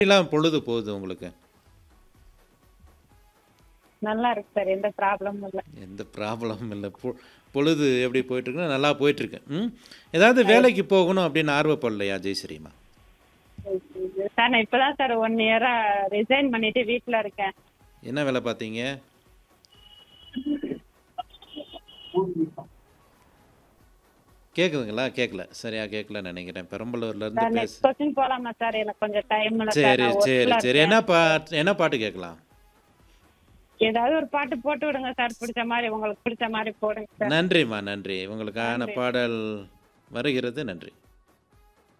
எப்படிலாம் பொழுது போகுது உங்களுக்கு நல்லா இருக்கு சார் எந்த ப்ராப்ளமும் இல்லை எந்த ப்ராப்ளமும் இல்லை பொ பொழுது எப்படி போயிட்டுருக்குன்னா நல்லா போயிட்டுருக்கு ம் ஏதாவது வேலைக்கு போகணும் அப்படின்னு ஆர்வப்படலையா ஜெயஸ்ரீமா சார் நான் இப்பதான் சார் ஒன் இயரா ரிசைன் பண்ணிட்டு வீட்ல இருக்கேன் என்ன வேலை பார்த்தீங்க கேட்குதுங்களா கேட்கல சரியா கேட்கல நினைக்கிறேன் பெரம்பலூர்ல இருந்து சார் பேச நெக்ஸ்ட் கொஸ்டின் போலாமா சார் எனக்கு கொஞ்சம் டைம் இல்லை சார் சரி நான் சரி workல சரி இருக்கேன். என்ன பாட்டு என்ன பாட்டு கேட்கலாம் ஏதாவது ஒரு பாட்டு போட்டு விடுங்க சார் பிடிச்ச மாதிரி உங்களுக்கு பிடிச்ச மாதிரி போடுங்க சார் நன்றிம்மா நன்றி உங்களுக்கான பாடல் வருகிறது நன்றி